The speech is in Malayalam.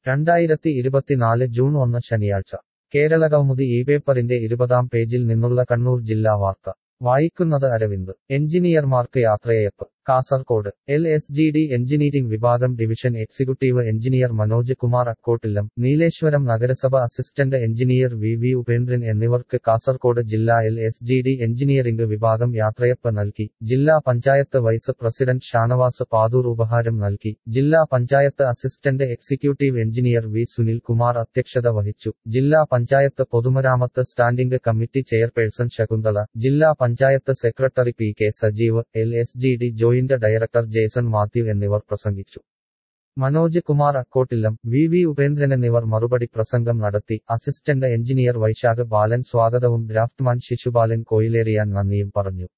രണ്ടായിരത്തി ഇരുപത്തിനാല് ജൂൺ ഒന്ന് ശനിയാഴ്ച കേരളകൗമുദി ഈ പേപ്പറിന്റെ ഇരുപതാം പേജിൽ നിന്നുള്ള കണ്ണൂർ ജില്ലാ വാർത്ത വായിക്കുന്നത് അരവിന്ദ് എഞ്ചിനീയർമാർക്ക് യാത്രയയപ്പ് Kasaragod L S G D engineering വിഭാഗം division executive engineer Manoj Kumar Akkottillam Nileshwaram നഗരസഭ assistant engineer V V Upendran എന്നിവർക്ക് കാസർകോട് ജില്ലാ L S G D engineering വിഭാഗം യാത്രയപ്പ് നൽകി ജില്ലാ പഞ്ചായത്ത് വൈസ് പ്രസിഡന്റ് ഷാനവാസ് പാതൂർ ഉപഹാരം നൽകി ജില്ലാ panchayat assistant executive engineer V Sunil Kumar അധ്യക്ഷത വഹിച്ചു ജില്ലാ പഞ്ചായത്ത് പൊതുമരാമത്ത് സ്റ്റാൻഡിംഗ് കമ്മിറ്റി ചെയർപേഴ്സൺ ശകുന്തള ജില്ലാ panchayat secretary P K Sajeev L S G D joint director Jason Mathew എന്നിവർ പ്രസംഗിച്ചു മനോജ് കുമാർ അക്കോട്ടില്ലം വി വി ഉപേന്ദ്രൻ എന്നിവർ മറുപടി പ്രസംഗം നടത്തി അസിസ്റ്റന്റ് എഞ്ചിനീയർ വൈശാഖ് ബാലൻ സ്വാഗതവും ഡ്രാഫ്റ്റ്മാൻ ശിശുപാലൻ കോയിലേറിയാൻ നന്ദിയും പറഞ്ഞു